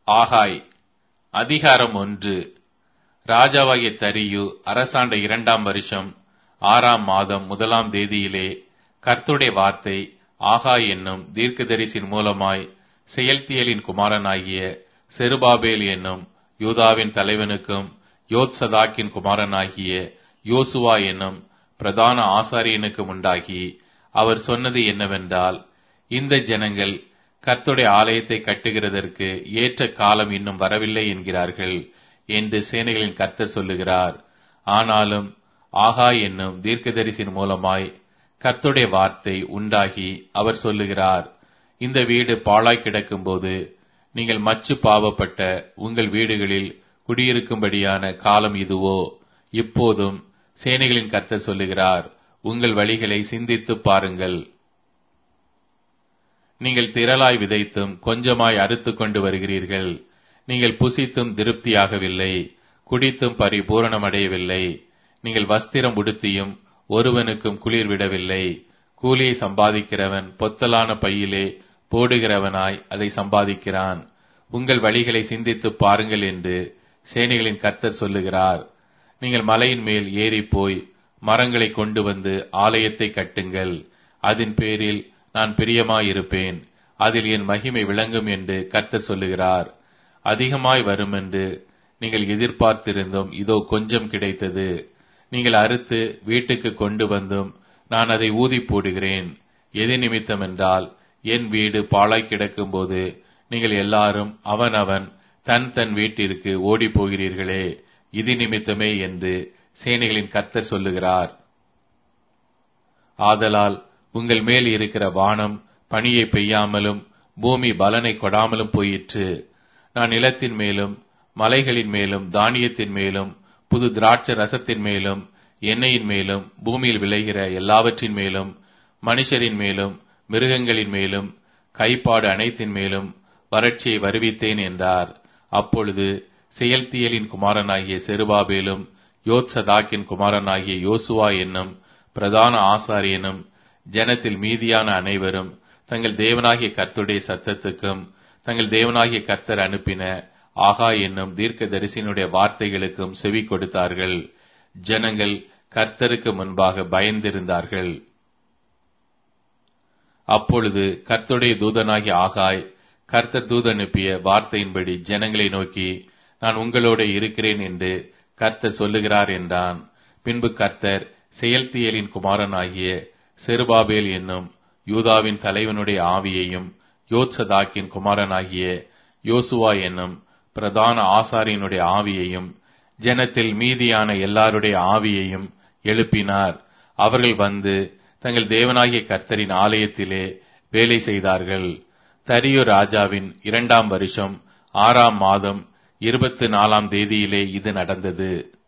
ஆகாய் அதிகாரம் ஒன்று ராஜாவாகிய தரியு அரசாண்ட இரண்டாம் வருஷம் ஆறாம் மாதம் முதலாம் தேதியிலே கர்த்தருடைய வார்த்தை ஆகாய் என்னும் தீர்க்கதரிசின் மூலமாய் செயல்தியலின் குமாரனாகிய செருபாபேல் என்னும் யூதாவின் தலைவனுக்கும் யோத்சதாக்கின் குமாரனாகிய யோசுவா என்னும் பிரதான ஆசாரியனுக்கும் உண்டாகி அவர் சொன்னது என்னவென்றால் இந்த ஜனங்கள் கர்த்துடைய ஆலயத்தை கட்டுகிறதற்கு ஏற்ற காலம் இன்னும் வரவில்லை என்கிறார்கள் என்று சேனைகளின் கர்த்தர் சொல்லுகிறார் ஆனாலும் ஆகா என்னும் தீர்க்கதரிசின் மூலமாய் கர்த்துடைய வார்த்தை உண்டாகி அவர் சொல்லுகிறார் இந்த வீடு பாழாய் கிடக்கும்போது நீங்கள் மச்சு பாவப்பட்ட உங்கள் வீடுகளில் குடியிருக்கும்படியான காலம் இதுவோ இப்போதும் சேனைகளின் கர்த்தர் சொல்லுகிறார் உங்கள் வழிகளை சிந்தித்துப் பாருங்கள் நீங்கள் திரளாய் விதைத்தும் கொஞ்சமாய் அறுத்துக் கொண்டு வருகிறீர்கள் நீங்கள் புசித்தும் திருப்தியாகவில்லை குடித்தும் பரிபூரணமடையவில்லை நீங்கள் வஸ்திரம் உடுத்தியும் ஒருவனுக்கும் குளிர் விடவில்லை கூலியை சம்பாதிக்கிறவன் பொத்தலான பையிலே போடுகிறவனாய் அதை சம்பாதிக்கிறான் உங்கள் வழிகளை சிந்தித்துப் பாருங்கள் என்று சேனைகளின் கர்த்தர் சொல்லுகிறார் நீங்கள் மலையின் மேல் ஏறி போய் மரங்களை கொண்டு வந்து ஆலயத்தை கட்டுங்கள் அதன் பேரில் நான் பிரியமாயிருப்பேன் அதில் என் மகிமை விளங்கும் என்று கர்த்தர் சொல்லுகிறார் அதிகமாய் வரும் என்று நீங்கள் எதிர்பார்த்திருந்தும் இதோ கொஞ்சம் கிடைத்தது நீங்கள் அறுத்து வீட்டுக்கு கொண்டு வந்தும் நான் அதை ஊதி போடுகிறேன் எது நிமித்தம் என்றால் என் வீடு பாழாய் கிடக்கும்போது நீங்கள் எல்லாரும் அவனவன் தன் தன் வீட்டிற்கு ஓடி போகிறீர்களே இது நிமித்தமே என்று சேனைகளின் கர்த்தர் சொல்லுகிறார் ஆதலால் உங்கள் மேல் இருக்கிற வானம் பனியை பெய்யாமலும் பூமி பலனை கொடாமலும் போயிற்று நான் நிலத்தின் மேலும் மலைகளின் மேலும் தானியத்தின் மேலும் புது திராட்சை ரசத்தின் மேலும் எண்ணெயின் மேலும் பூமியில் விளைகிற எல்லாவற்றின் மேலும் மனுஷரின் மேலும் மிருகங்களின் மேலும் கைப்பாடு அனைத்தின் மேலும் வறட்சியை வருவித்தேன் என்றார் அப்பொழுது செயல்தியலின் குமாரனாகிய செருபாபேலும் யோத்சதாக்கின் குமாரனாகிய யோசுவா என்னும் பிரதான ஆசாரியனும் ஜனத்தில் மீதியான அனைவரும் தங்கள் தேவனாகிய கர்த்தருடைய சத்தத்துக்கும் தங்கள் தேவனாகிய கர்த்தர் அனுப்பின ஆகா என்னும் தீர்க்க தரிசினுடைய வார்த்தைகளுக்கும் செவி கொடுத்தார்கள் ஜனங்கள் கர்த்தருக்கு முன்பாக பயந்திருந்தார்கள் அப்பொழுது கர்த்தருடைய தூதனாகிய ஆகாய் கர்த்தர் தூது அனுப்பிய வார்த்தையின்படி ஜனங்களை நோக்கி நான் உங்களோட இருக்கிறேன் என்று கர்த்தர் சொல்லுகிறார் என்றான் பின்பு கர்த்தர் செயல்தியலின் குமாரனாகிய செருபாபேல் என்னும் யூதாவின் தலைவனுடைய ஆவியையும் யோத்சதாக்கின் குமாரனாகிய யோசுவா என்னும் பிரதான ஆசாரியனுடைய ஆவியையும் ஜனத்தில் மீதியான எல்லாருடைய ஆவியையும் எழுப்பினார் அவர்கள் வந்து தங்கள் தேவனாகிய கர்த்தரின் ஆலயத்திலே வேலை செய்தார்கள் தரியு ராஜாவின் இரண்டாம் வருஷம் ஆறாம் மாதம் இருபத்தி நாலாம் தேதியிலே இது நடந்தது